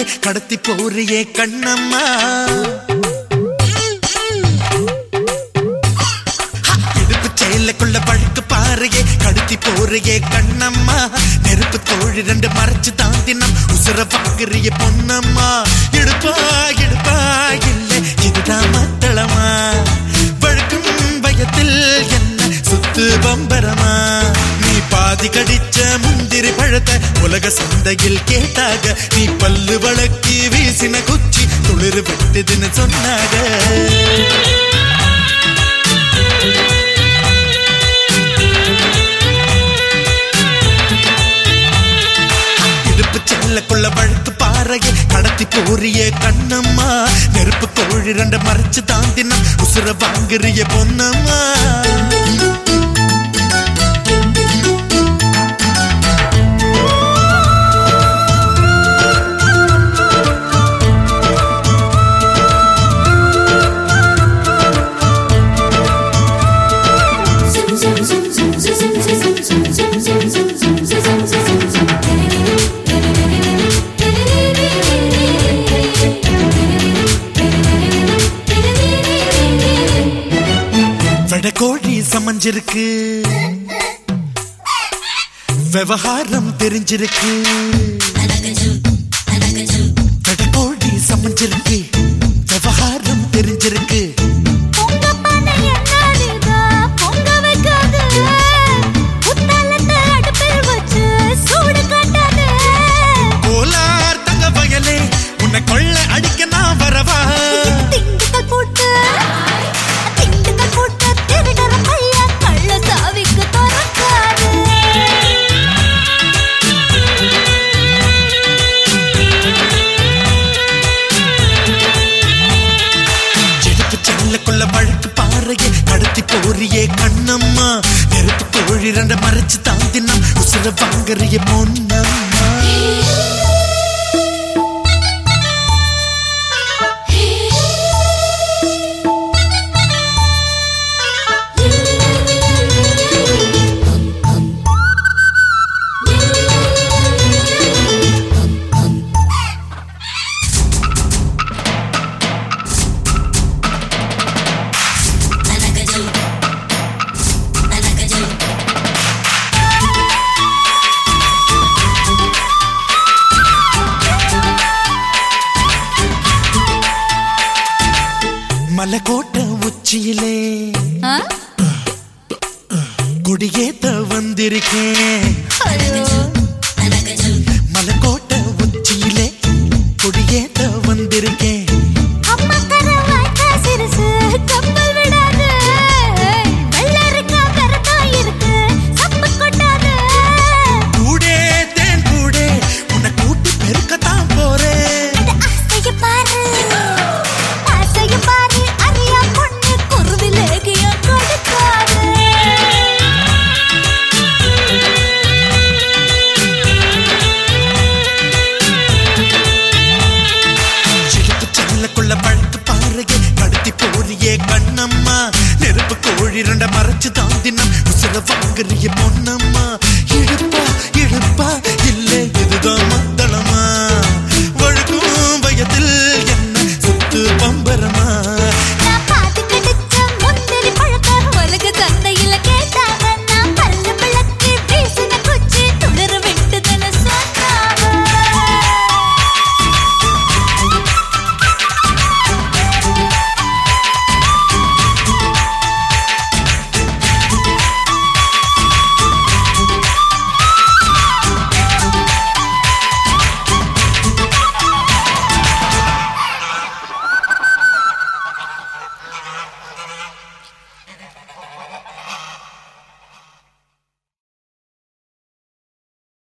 கடத்தி போறியே கண்ணம்மா இடுப்பு செயலுக்குள்ள பழுக்கு பாறையே கடத்தி போறியே கண்ணம்மா நெருப்பு தோழி ரெண்டு மறைச்சு தாண்டினம் உசுர பாக்குறிய பொன்னம்மா இடுப்பா இடுப்பா இல்ல இதுதான் மத்தளமா பழுக்கும் பயத்தில் என்ன சுத்து பம்பரமா நீ பாதி கடிச்ச முந்திரி பழத்தை உலக சந்தையில் கேட்டாக நீ பல்லு வழக்கி வீசின குச்சி துளிர் விட்டுதுன்னு சொன்னாக இடுப்பு செல்லக்குள்ள வழுக்கு பாறையே கடத்தி போறிய கண்ணம்மா நெருப்பு கோழி ரெண்ட மறைச்சு தாண்டினா உசுர வாங்குறிய பொன்னம்மா வெடக்கோழி சமஞ்சிருக்கு விவகாரம் தெரிஞ்சிருக்கு வெடக்கோழி சமஞ்சிருக்கு விவகாரம் தெரிஞ்சிருக்கு பொங்க பானை என்னாடுதா, பொங்க வைக்காது. புத்தளத்தை அடுப்பில் வச்சு சூடு காட்டாது. கோலார் தங்க வயலே உன்னை கொள்ள அடிக்க நான் வரவா திண்டுக்கல் பூட்டு, திண்டுக்கல் பூட்டு, திருடற பையன் கள்ள சாவிக்கு திறக்காது. எடுப்பு செல்லக்குள்ள வழக்கு பாறையே கடத்தி போறியே கண்ணம்மா நெருப்பு கோழி ரெண்ட மறைச்சு தாந்தினா உசுர வாங்குறிய பொன்னம்மா மலைக்கோட்டை உச்சியிலே ஆ? கொடியேத்த வந்திருக்கேன் ஐயோ, மலைக்கோட்டை உச்சியிலே கொடியேத்த வந்திருக்கேன் அம்மா கரை வாய்க்கா சிறுசு, கப்பல் விடாது. வெள்ளரிக்கா கரைதான் இருக்கு, சப்பு கொட்டாது. கூடே தேன் கூடே உன்னை கூட்டி பெருக்கத்தான் போறேன் ஆசைய பாரு ஆசைய பாரு அறியா பொண்ணு குருவிலேகிய கொடுக்காது செருப்பு செல்லக்குள்ள பழுக்கு பாறையே கடத்தி போறியே கண்ணம்மா நெருப்பு கோழி ரெண்ட மறைச்சு தாந்தினா உசுர வாங்குறிய பொன்னம்மா இழுப்பா இழுப்பா இல்ல இதுதான்